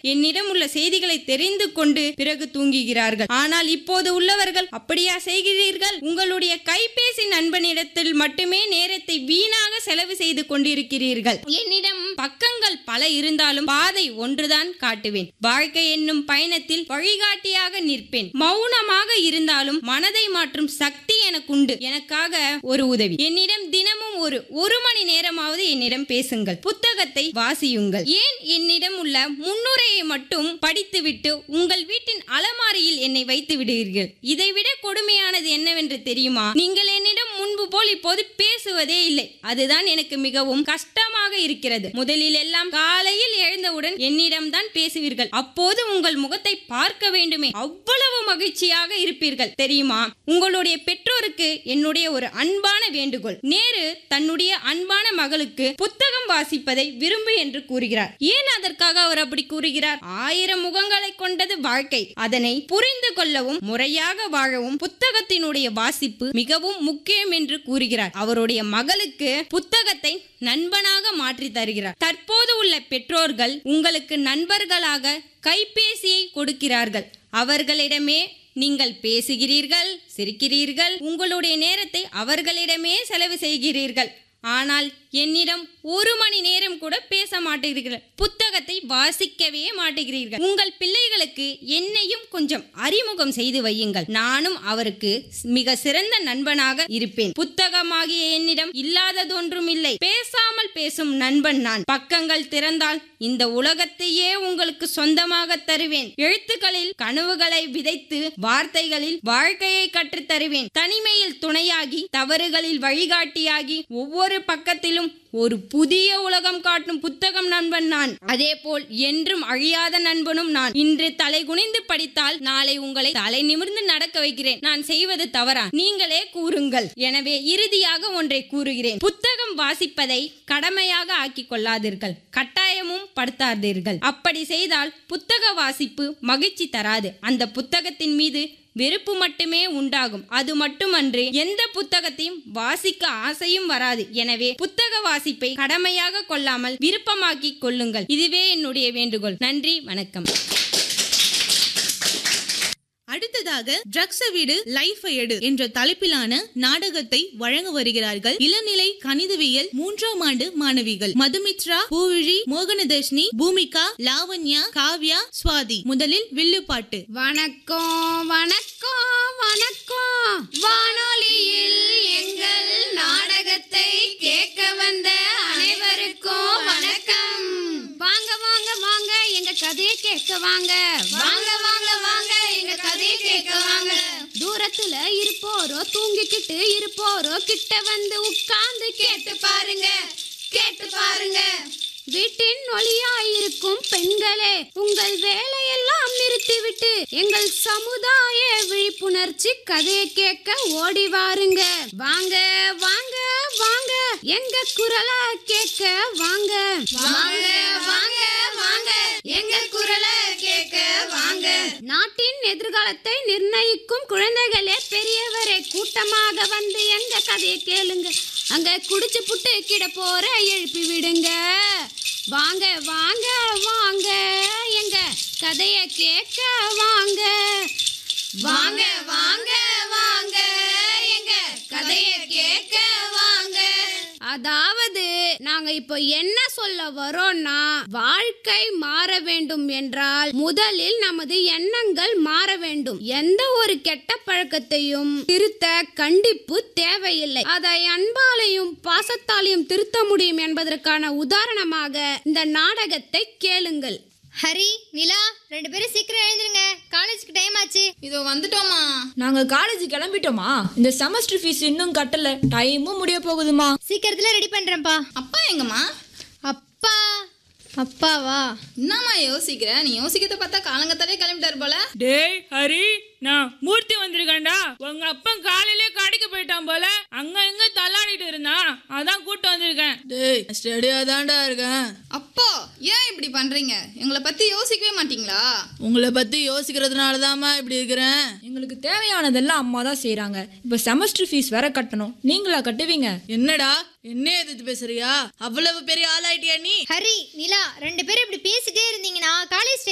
என்னிடம் உள்ள செய்திகளை தெரிந்து கொண்டு பிறகு தூங்குகிறார்கள் ஆனால் இப்போது உள்ளவர்கள் அப்படியா செய்கிறீர்கள் உங்களுடைய கைபேசி நண்பனிடத்தில் மட்டுமே நேரத்தை வீணாக செலவு செய்து கொண்டிருக்கிறீர்கள் என்னிடம் பக்கங்கள் பல இருந்தாலும் பாதை ஒன்றுதான் காட்டுவேன் வாழ்க்கை என்னும் பயணத்தில் வழிகாட்டியாக நிற்பேன் மௌனமாக இருந்தாலும் மனதை மாற்றும் சக்தி எனக்குண்டு எனக்காக ஒரு உதவி என்னிடம் தினமும் ஒரு ஒரு மணி நேரமாவது என்னிடம் பேசுங்கள் புத்தகத்தை வாசியுங்கள் ஏன் என்னிடம் உள்ள முன்னுரையை மட்டும் படித்துவிட்டு உங்கள் வீட்டின் அலமாரியில் என்னை வைத்து விடுவீர்கள் இதைவிட கொடுமையானது என்னவென்று தெரியுமா நீங்கள் என்னிடம் முன்பு போல் இப்போது பேசுவதே இல்லை அதுதான் எனக்கு மிகவும் கஷ்டமாக இருக்கிறது முதலில் எல்லாம் காலையில் எழுந்தவுடன் என்னிடம் தான் பேசுவீர்கள் அப்போது உங்கள் முகத்தை பார்க்க வேண்டுமே அவ்வளவு மகிழ்ச்சியாக இருப்பீர்கள் தெரியுமா உங்களுடைய பெற்றோருக்கு என்னுடைய ஒரு அன்பான வேண்டுகோள் நேரு தன்னுடைய அன்பான மகளுக்கு புத்தகம் வாசிப்பதை விரும்பு என்று கூறுகிறார் ஏன் அதற்காக அவர் அப்படி கூறுகிறார் ஆயிரம் முகங்களை கொண்டது வாழ்க்கை அதனை புரிந்து கொள்ளவும் முறையாக வாழவும் புத்தகத்தினுடைய வாசிப்பு மிகவும் முக்கியம் என்று கூறுகிறார் அவருடைய மகளுக்கு புத்தகத்தை நண்பனாக மாற்றி தருகிறார் தற்போது உள்ள பெற்றோர்கள் உங்களுக்கு நண்பர்களாக கைபேசியை கொடுக்கிறார்கள் அவர்களிடமே நீங்கள் பேசுகிறீர்கள் சிரிக்கிறீர்கள் உங்களுடைய நேரத்தை அவர்களிடமே செலவு செய்கிறீர்கள் ஆனால் என்னிடம் ஒரு மணி நேரம் கூட பேச மாட்டேங்கிறீர்கள் புத்தகத்தை வாசிக்கவே மாட்டேங்கிறீர்கள் உங்கள் பிள்ளைகளுக்கு என்னையும் கொஞ்சம் அறிமுகம் செய்து வையுங்கள் நானும் அவருக்கு மிக சிறந்த நண்பனாக இருப்பேன் புத்தகமாகிய என்னிடம் இல்லாததொன்றும் இல்லை பேசாமல் பேசும் நண்பன் நான் பக்கங்கள் திறந்தால் இந்த உலகத்தையே உங்களுக்கு சொந்தமாக தருவேன் எழுத்துக்களில் கனவுகளை விதைத்து வார்த்தைகளில் வாழ்க்கையை கற்றுத் தருவேன் தனிமையில் துணையாகி தவறுகளில் வழிகாட்டியாகி ஒவ்வொரு பக்கத்திலும் ஒரு புதிய உலகம் காட்டும் புத்தகம் நண்பன் நான் அதே போல் என்றும் அழியாத நண்பனும் நான் இன்று தலை குனிந்து படித்தால் நாளை உங்களை தலை நிமிர்ந்து நடக்க வைக்கிறேன் நான் செய்வது தவறா நீங்களே கூறுங்கள் எனவே இறுதியாக ஒன்றை கூறுகிறேன் புத்தகம் வாசிப்பதை கடமையாக ஆக்கிக் கொள்ளாதீர்கள் கட்டாயமும் படுத்தாதீர்கள் அப்படி செய்தால் புத்தக வாசிப்பு மகிழ்ச்சி தராது அந்த புத்தகத்தின் மீது வெறுப்பு மட்டுமே உண்டாகும் அது மட்டுமன்று எந்த புத்தகத்தையும் வாசிக்க ஆசையும் வராது எனவே புத்தக வாசிப்பை கடமையாக கொள்ளாமல் விருப்பமாக்கி கொள்ளுங்கள் இதுவே என்னுடைய வேண்டுகோள் நன்றி வணக்கம் அடுத்ததாக ட்ரக்ஸ வீடு லைஃப் எடு என்ற தலைப்பிலான நாடகத்தை வழங்க வருகிறார்கள் இளநிலை கணிதவியல் மூன்றாம் ஆண்டு மாணவிகள் மதுமித்ரா பூவிழி மோகனதர்ஷினி பூமிகா லாவண்யா காவ்யா சுவாதி முதலில் வில்லுப்பாட்டு வணக்கம் வணக்கம் வணக்கம் வானொலியில் எங்கள் நாடகத்தை கேட்க வந்த அனைவருக்கும் வணக்கம் வாங்க வாங்க வாங்க எங்க கதையை கேட்க வாங்க வாங்க வாங்க வாங்க எங்க கதையை கேட்க வாங்க தூரத்துல இருப்போரோ தூங்கிக்கிட்டு இருப்போரோ கிட்ட வந்து உட்கார்ந்து கேட்டு பாருங்க கேட்டு பாருங்க வீட்டின் ஒளியாயிருக்கும் பெண்களே உங்கள் வேலையெல்லாம் நிறுத்திவிட்டு எங்கள் சமுதாய விழிப்புணர்ச்சி கதையை கேட்க ஓடி வாருங்க வாங்க வாங்க வாங்க எங்க குரலை கேட்க வாங்க வாங்க வாங்க வாங்க எங்க குரலை கேட்க வாங்க நாட்டின் எதிர்காலத்தை நிர்ணயிக்கும் குழந்தைகளே பெரியவரே கூட்டமாக வந்து எங்க கதையை கேளுங்க அங்க குடிச்சு புட்டு கிட போற எழுப்பி விடுங்க வாங்க வாங்க வாங்க எங்க கதைய கேட்க வாங்க வாங்க வாங்க வாங்க எங்க கதைய கேட்க வாங்க அதாவது நாங்க இப்போ என்ன சொல்ல வரோம்னா வாழ்க்கை மாற வேண்டும் என்றால் முதலில் நமது எண்ணங்கள் மாற வேண்டும் எந்த ஒரு கெட்ட பழக்கத்தையும் திருத்த கண்டிப்பு தேவையில்லை அதை அன்பாலையும் பாசத்தாலையும் திருத்த முடியும் என்பதற்கான உதாரணமாக இந்த நாடகத்தை கேளுங்கள் ஹரி நிலா ரெண்டு பேரும் சீக்கிரம் எழுந்துருங்க காலேஜுக்கு டைம் ஆச்சு இதோ வந்துட்டோமா நாங்க காலேஜ் கிளம்பிட்டோமா இந்த செமஸ்டர் ஃபீஸ் இன்னும் கட்டல டைமும் முடிய போகுதுமா சீக்கிரத்துல ரெடி பண்றேன்ப்பா அப்பா எங்கம்மா அப்பா அப்பாவா என்னம்மா யோசிக்கிற நீ யோசிக்கிறத பார்த்தா காலங்கத்தாலே கிளம்பிட்டாரு போல டேய் ஹரி நான் மூர்த்தி வந்திருக்கேன்டா உங்க அப்பன் காலையிலே கடைக்கு போயிட்டான் போல அங்க இங்க தள்ளாடிட்டு இருந்தான் அதான் கூட்டு வந்திருக்கேன் டேய் ஸ்டடியா தான்டா இருக்கேன் அப்போ ஏன் இப்படி பண்றீங்க எங்களை பத்தி யோசிக்கவே மாட்டீங்களா உங்களை பத்தி யோசிக்கிறதுனால தாம்மா இப்படி இருக்கிறேன் எங்களுக்கு தேவையானதெல்லாம் அம்மா தான் செய்றாங்க இப்போ செமஸ்டர் ஃபீஸ் வேற கட்டணும் நீங்களா கட்டுவீங்க என்னடா என்ன எதிர்த்து பேசுறியா அவ்வளவு பெரிய ஆளாயிட்டியா நீ ஹரி நிலா ரெண்டு பேரும் இப்படி பேசிட்டே இருந்தீங்கன்னா காலேஜ்